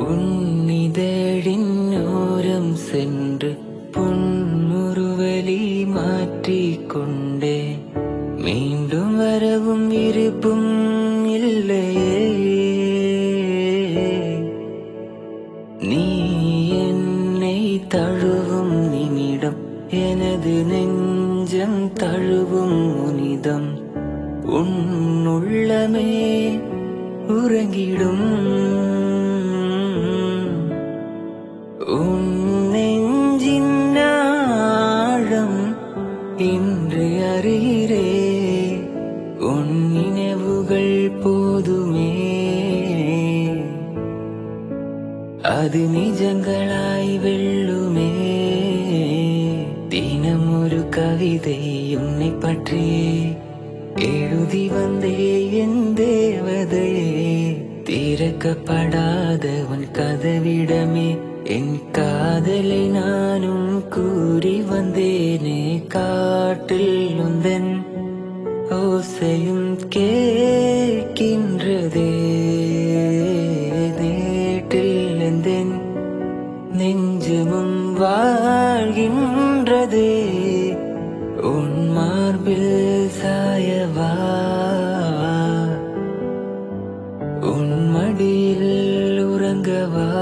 உன்னிதழின் ஓரம் சென்று புன்முறுவலி மாற்றிக் கொண்டே மீண்டும் வரவும் விருப்பும் இல்லையே நீ என்னை தழுவும் நிமிடம் எனது நெஞ்சம் தழுவும் முனிதம் உன் உள்ளமே உறங்கிடும் உன் நெஞ்சின் ஆழம் இன்று அறிகிறே உன் நினைவுகள் போதுமே அது நிஜங்களாய் வெல்லுமே தினம் ஒரு கவிதை உன்னை பற்றி எழுதி வந்தே என் தேவதையே திறக்கப்படாத உன் கதவிடமே என் காதலை நானும் கூறி வந்தேனே காட்டில் உந்தன் ஓசையும் கேட்கின்றதே நேற்றில் எந்தன் நெஞ்சமும் வாழ்கின்றதே உன் மார்பில் சாயவா உன் மடியில் உறங்கவா